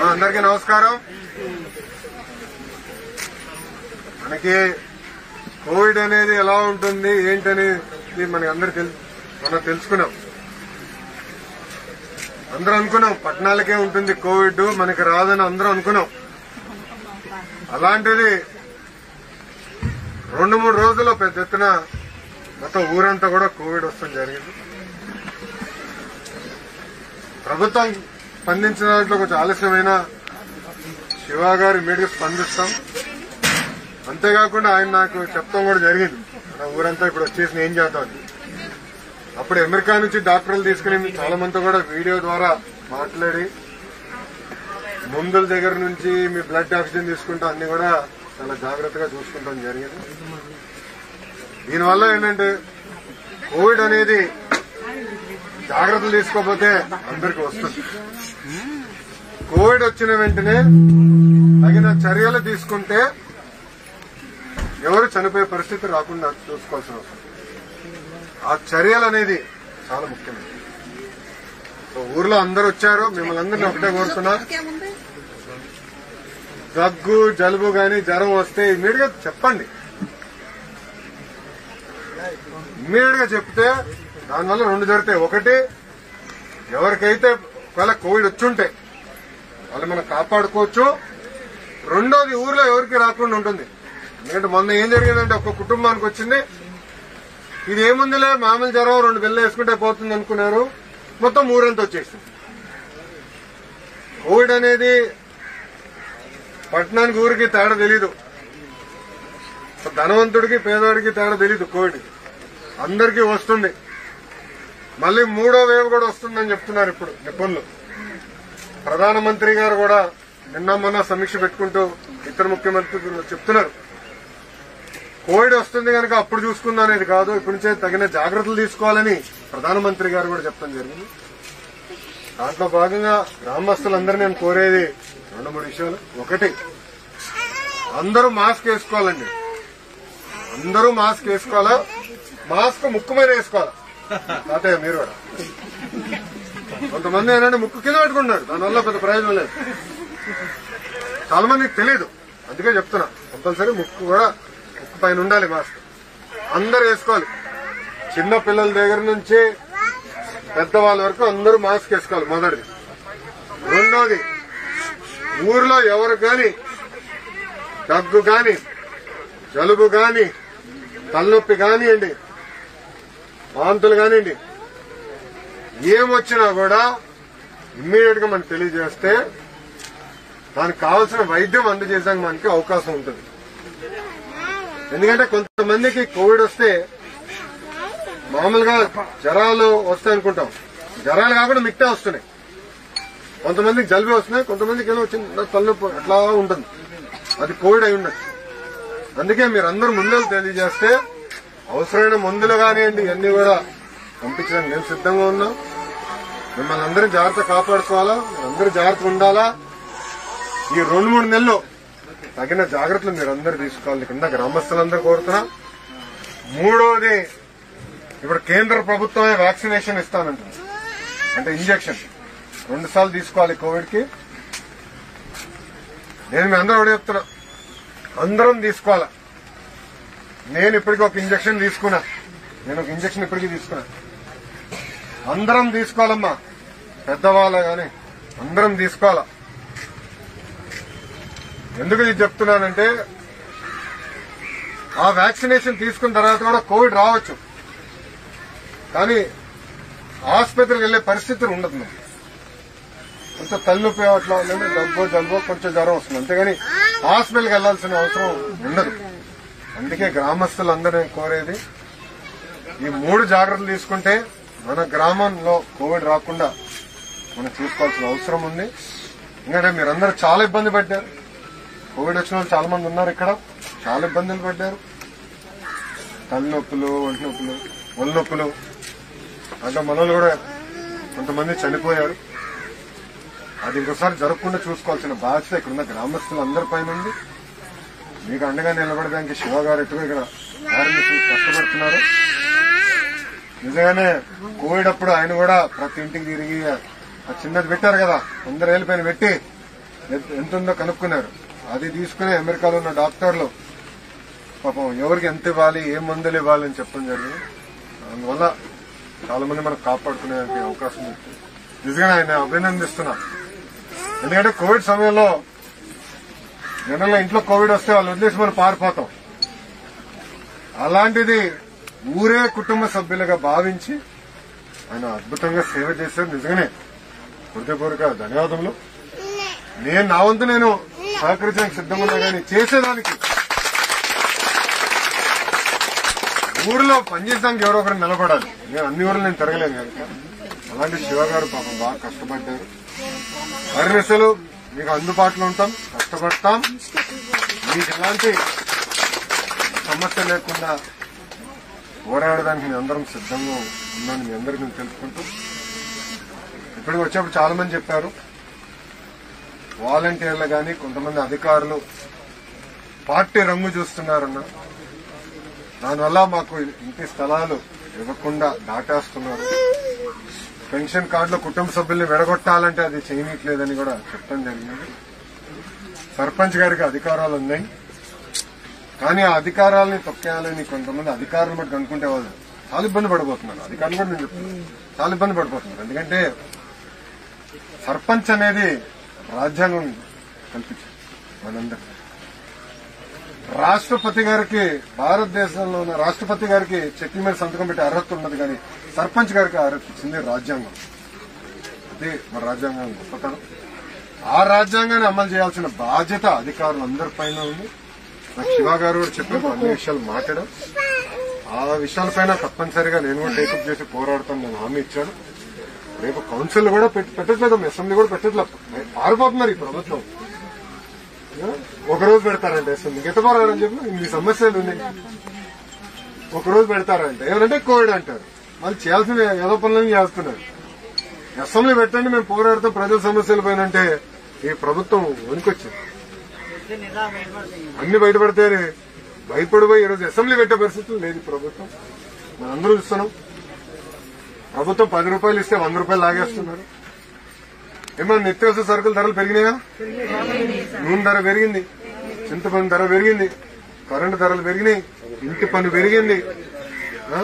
ఆ, అందరికీ నమస్కారం మనకి కోవిడ్ అనేది ఎలా ఉంటుంది ఏంటనేది మనకి అందరు తెలు మనం తెలుసుకున్నాం అందరూ అనుకున్నాం పట్టణాలకే ఉంటుంది కోవిడ్ మనకి రాదని అందరూ అనుకున్నాం అలాంటిది రెండు మూడు రోజుల్లో పెద్ద ఎత్తున మొత్తం ఊరంతా కూడా కోవిడ్ వస్తాం జరిగింది ప్రభుత్వం స్పందించిన దాంట్లో కొంచెం ఆలస్యమైన శివ గారు ఇమీడియట్ గా స్పందిస్తాం అంతేకాకుండా ఆయన నాకు చెప్తాం కూడా జరిగింది మన ఊరంతా ఇప్పుడు వచ్చేసి ఏం చేద్దాం అని. అప్పుడు అమెరికా నుంచి డాక్టర్లు తీసుకుని చాలా మందితో కూడా వీడియో ద్వారా మాట్లాడి మందుల దగ్గర నుంచి మీ బ్లడ్ ఆక్సిజన్ తీసుకుంటా అన్ని కూడా చాలా జాగ్రత్తగా చూసుకుంటాం జరిగింది దీనివల్ల ఏంటంటే కోవిడ్ అనేది జాగ్రత్తలు తీసుకోకపోతే అందరికి వస్తుంది కోవిడ్ వచ్చిన వెంటనే తగిన చర్యలు తీసుకుంటే ఎవరు చనిపోయే పరిస్థితి రాకుండా చూసుకోవాల్సిన అవసరం ఆ చర్యలు అనేది చాలా ముఖ్యమైనది సో ఊర్లో అందరు వచ్చారు మిమ్మల్ని అందరినీ ఒకటే కోరుతున్నా దగ్గు జలుబు గాని జ్వరం వస్తే ఇమీడియట్ గా చెప్పండి ఇమ్మీడియట్ గా చెప్తే దానివల్ల రెండు జరుగుతాయి ఒకటి ఎవరికైతే ఒకవేళ కోవిడ్ వచ్చుంటే వాళ్ళు మనం కాపాడుకోవచ్చు రెండోది ఊర్లో ఎవరికి రాకుండా ఉంటుంది ఎందుకంటే మొన్న ఏం జరిగిందంటే ఒక కుటుంబానికి వచ్చింది ఇది ఏముందిలే మామూలు జ్వరం రెండు బిల్లు వేసుకుంటే పోతుంది అనుకున్నారు మొత్తం ఊరంతా వచ్చేసింది కోవిడ్ అనేది పట్టణానికి ఊరికి తేడా తెలీదు ధనవంతుడికి పేదవాడికి తేడా తెలీదు కోవిడ్ అందరికీ వస్తుంది మళ్ళీ మూడో వేవ్ కూడా వస్తుందని చెప్తున్నారు ఇప్పుడు నిపుణులు ప్రధానమంత్రి గారు కూడా నిన్న మొన్న సమీక్ష పెట్టుకుంటూ ఇతర ముఖ్యమంత్రులు చెప్తున్నారు కోవిడ్ వస్తుంది కనుక అప్పుడు చూసుకుందాం అనేది కాదు ఇప్పటి నుంచే తగిన జాగ్రత్తలు తీసుకోవాలని ప్రధానమంత్రి గారు కూడా చెప్పడం జరిగింది దాంట్లో భాగంగా గ్రామస్తులందరూ నేను కోరేది రెండు మూడు విషయాలు ఒకటి అందరూ మాస్క్ వేసుకోవాలండి అందరూ మాస్క్ వేసుకోవాలా మాస్క్ ముక్కు మీద వేసుకోవాలా తాతయ్య మీరు కూడా కొంతమంది ఏంటంటే ముక్కు కింద పెట్టుకుంటున్నారు దానివల్ల పెద్ద ప్రయోజనం లేదు చాలా మందికి తెలియదు అందుకే చెప్తున్నా కంపల్సరీ ముక్కు కూడా ముక్కు పైన ఉండాలి మాస్క్ అందరు వేసుకోవాలి చిన్న పిల్లల దగ్గర నుంచి పెద్దవాళ్ళ వరకు అందరూ మాస్క్ వేసుకోవాలి మొదటిది రెండోది ఊర్లో ఎవరు గాని దగ్గు గాని జలుబు గాని తలనొప్పి కానివ్వండి వాంతులు కానివ్వండి ఏమొచ్చినా కూడా ఇమ్మీడియట్ గా మనకు తెలియజేస్తే దానికి కావాల్సిన వైద్యం అందజేసాక మనకి అవకాశం ఉంటుంది ఎందుకంటే కొంతమందికి కోవిడ్ వస్తే మామూలుగా జ్వరాలు వస్తాయి అనుకుంటాం జ్వరాలు కాకుండా మిగతా వస్తున్నాయి కొంతమందికి జలుబు వస్తున్నాయి కొంతమందికి ఏదో చిన్న తలనొప్పి అట్లా ఉంటుంది అది కోవిడ్ అయి ఉండదు అందుకే మీరు అందరూ ముందు తెలియజేస్తే అవసరమైన మందులు కానివ్వండి ఇవన్నీ కూడా పంపించడానికి మేము సిద్ధంగా ఉన్నాం మిమ్మల్ని అందరూ జాగ్రత్త కాపాడుకోవాలా అందరూ జాగ్రత్తగా ఉండాలా ఈ రెండు మూడు నెలలు తగిన జాగ్రత్తలు మీరు అందరూ తీసుకోవాలి కింద గ్రామస్తులందరూ కోరుతున్నా మూడోది ఇప్పుడు కేంద్ర ప్రభుత్వమే వ్యాక్సినేషన్ ఇస్తానంటుంది అంటే ఇంజెక్షన్ రెండు సార్లు తీసుకోవాలి కోవిడ్ కి నేను మీ అందరూ ఒకటి చెప్తున్నా అందరం తీసుకోవాలా నేను ఇప్పటికీ ఒక ఇంజక్షన్ తీసుకున్నా నేను ఒక ఇంజక్షన్ ఇప్పటికీ తీసుకున్నా అందరం తీసుకోవాలమ్మా పెద్దవాళ్ళ గాని అందరం తీసుకోవాలా ఎందుకు ఇది చెప్తున్నానంటే ఆ వ్యాక్సినేషన్ తీసుకున్న తర్వాత కూడా కోవిడ్ రావచ్చు కానీ ఆసుపత్రికి వెళ్లే పరిస్థితి ఉండదు మనకి. కొంచెం తలనొప్పి అట్లా ఉందంటే దగ్గు జలుబు కొంచెం జ్వరం వస్తుంది అంతేగాని హాస్పిటల్కి వెళ్లాల్సిన అవసరం ఉండదు అందుకే గ్రామస్తులందరూ కోరేది ఈ మూడు జాగ్రత్తలు తీసుకుంటే మన గ్రామంలో కోవిడ్ రాకుండా మనం చూసుకోవాల్సిన అవసరం ఉంది ఎందుకంటే మీరందరూ చాలా ఇబ్బంది పడ్డారు కోవిడ్ వచ్చిన వాళ్ళు చాలా మంది ఉన్నారు ఇక్కడ చాలా ఇబ్బందులు పడ్డారు తలనొప్పులు ఒంటి నొప్పులు ఒళ్ళు నొప్పులు అంటే మనోళ్ళు కూడా కొంతమంది చనిపోయారు అది ఇంకోసారి జరగకుండా చూసుకోవాల్సిన బాధ్యత ఇక్కడ ఉన్న గ్రామస్తులు అందరి పైన ఉంది మీకు అండగా నిలబడడానికి శివ గారు ఎటుగా ఇక్కడ కార్మికులు కష్టపడుతున్నారు నిజంగానే కోవిడ్ అప్పుడు ఆయన కూడా ప్రతి ఇంటికి తిరిగి ఆ చిన్నది పెట్టారు కదా అందరు పైన పెట్టి ఎంత- ఎంత ఉందో కనుక్కున్నారు అది తీసుకుని అమెరికాలో ఉన్న డాక్టర్లు పాపం ఎవరికి ఎంత ఇవ్వాలి ఏ మందులు ఇవ్వాలి అని చెప్పడం జరిగింది అందువల్ల చాలా మంది మనకు కాపాడుకునే అవకాశం ఉంది నిజంగా ఆయన అభినందిస్తున్నా ఎందుకంటే కోవిడ్ సమయంలో జనంలో ఇంట్లో కోవిడ్ వస్తే వాళ్ళు వదిలేసి మనం పారిపోతాం అలాంటిది ఊరే కుటుంబ సభ్యులుగా భావించి ఆయన అద్భుతంగా సేవ చేశారు నిజంగానే హృదయపూర్వక ధన్యవాదములు నేను నా వంతు నేను సహకరించడానికి సిద్ధంగా ఉన్నా కానీ చేసేదానికి ఊరిలో పనిచేయడానికి ఎవరో ఒకరు నిలబడాలి నేను అన్ని ఊర్లు నేను తిరగలేను కనుక అలాంటి శివ గారు పాపం బాగా కష్టపడ్డారు అరిసెలు మీకు అందుబాటులో ఉంటాం కష్టపడతాం మీకు ఎలాంటి సమస్య లేకుండా పోరాడడానికి మీ అందరం సిద్ధంగా ఉన్నాను మీ అందరికీ నేను తెలుసుకుంటూ ఇప్పటికి వచ్చేప్పుడు చాలా మంది చెప్పారు వాలంటీర్లు కానీ కొంతమంది అధికారులు పార్టీ రంగు చూస్తున్నారన్న దానివల్ల మాకు ఇంటి స్థలాలు ఇవ్వకుండా దాటేస్తున్నారు పెన్షన్ కార్డులో కుటుంబ సభ్యుల్ని విడగొట్టాలంటే అది చేయనట్లేదని కూడా చెప్పడం జరిగింది సర్పంచ్ గారికి అధికారాలు ఉన్నాయి కానీ ఆ అధికారాలని తొక్కేయాలని కొంతమంది అధికారులు బట్టి అనుకుంటే వాళ్ళు చాలా ఇబ్బంది పడిపోతున్నారు అధికారులు కూడా నేను చెప్తున్నాను చాలా ఇబ్బంది పడిపోతున్నారు ఎందుకంటే సర్పంచ్ అనేది రాజ్యాంగం కల్పించింది మనందరికి రాష్ట్రపతి గారికి భారతదేశంలో ఉన్న రాష్ట్రపతి గారికి చెట్ల మీద సంతకం పెట్టే అర్హత ఉన్నది కానీ సర్పంచ్ గారికి ఆ అర్హత ఇచ్చింది రాజ్యాంగం అది మన రాజ్యాంగం గొప్పతనం ఆ రాజ్యాంగాన్ని అమలు చేయాల్సిన బాధ్యత అధికారులందరి పైన ఉంది నాకు శివ గారు కూడా చెప్పారు అన్ని విషయాలు మాట్లాడాం ఆ విషయాలపైన తప్పనిసరిగా నేను కూడా టేకప్ చేసి పోరాడతాను నేను హామీ ఇచ్చాను రేపు కౌన్సిల్ కూడా పెట్- పెట్టట్లేదు అసెంబ్లీ కూడా పెట్టట్లేదు పారిపోతున్నారు ఈ ప్రభుత్వం ఒక రోజు పెడతారంటే అసెంబ్లీ గత పోరాడని చెప్పి ఇన్ని సమస్యలు ఉన్నాయి ఒక రోజు పెడతారంటే ఎవరంటే కోవిడ్ అంటారు వాళ్ళు చేయాల్సిన ఏదో పనులను చేస్తున్నారు అసెంబ్లీ పెట్టండి మేము పోరాడతాం ప్రజల సమస్యల పైన అంటే ఈ ప్రభుత్వం వణికొచ్చింది అన్ని బయటపడితే భయపడిపోయి ఈరోజు అసెంబ్లీ పెట్టే పరిస్థితులు లేదు ఈ ప్రభుత్వం మనం అందరూ చూస్తున్నాం ప్రభుత్వం పది రూపాయలు ఇస్తే వంద రూపాయలు లాగేస్తున్నారు ఏమన్నా నిత్యావసర సరుకుల ధరలు పెరిగినాయా నూనె ధర పెరిగింది చింతపండు ధర పెరిగింది కరెంటు ధరలు పెరిగినాయి ఇంటి పన్ను పెరిగింది ఆ?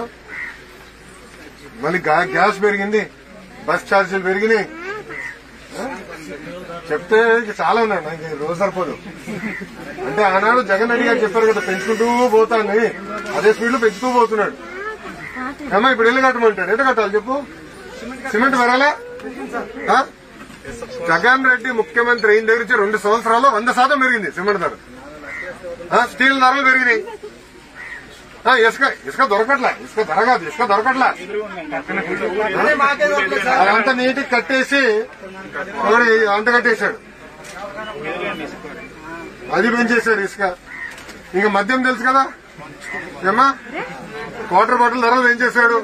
మళ్ళీ గా- గ్యాస్ పెరిగింది బస్ ఛార్జీలు పెరిగినాయి ఆ? చెప్తే ఇక చాలా ఉన్నాయి నాకు ఈ రోజు సరిపోదు అంటే ఆనాడు జగన్ రెడ్డి గారు చెప్పారు కదా పెంచుకుంటూ పోతాను అదే స్పీడ్ లో పెంచుతూ పోతున్నాడు ఏమా ఇప్పుడు ఇల్లు కట్టమంటాడు ఎంత కట్టాలి చెప్పు సిమెంట్ పెరగాలా ఆ? జగన్ రెడ్డి ముఖ్యమంత్రి అయిన దగ్గర నుంచి రెండు సంవత్సరాల్లో వంద శాతం పెరిగింది సిమెంట్ ధర ఆ, స్టీల్ ధరలు పెరిగినాయి ఆ, ఇసుక ఇసుక దొరకట్లా ఇసుక ధర కాదు ఇసుక దొరకట్లా అదంతా నీటికి కట్టేసి ఒకడు అంత కట్టేశాడు అది పెంచేశాడు ఇసుక ఇంకా మద్యం తెలుసు కదా ఏమ్మా క్వార్టర్ బాటిల్ ధరలు పెంచేశాడు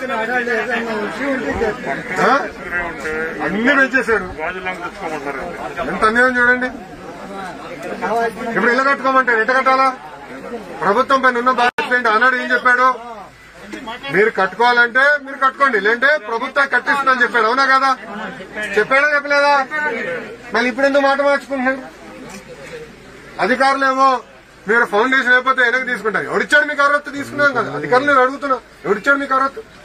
ఆ? అన్ని పెంచేశాడు ఎంత అన్యాయం చూడండి ఇప్పుడు ఇల్లు కట్టుకోమంటారు ఎట్ట కట్టాలా ప్రభుత్వం పైన ఉన్న బాధ్యత ఏంటి ఆనాడు ఏం చెప్పాడు మీరు కట్టుకోవాలంటే మీరు కట్టుకోండి లేదంటే ప్రభుత్వం కట్టిస్తుందని చెప్పాడు అవునా కదా చెప్పాడా చెప్పలేదా మళ్ళీ ఇప్పుడు ఎందుకు మాట మార్చుకుంటున్నాడు అధికారులేమో మీరు ఫౌండేషన్ అయిపోతే వెనక్కి తీసుకుంటారు ఎవరిచ్చాడు మీకు అర్హత తీసుకున్నాం కదా అధికారులు నేను అడుగుతున్నా ఎవరిచ్చాడు మీకు అర్హత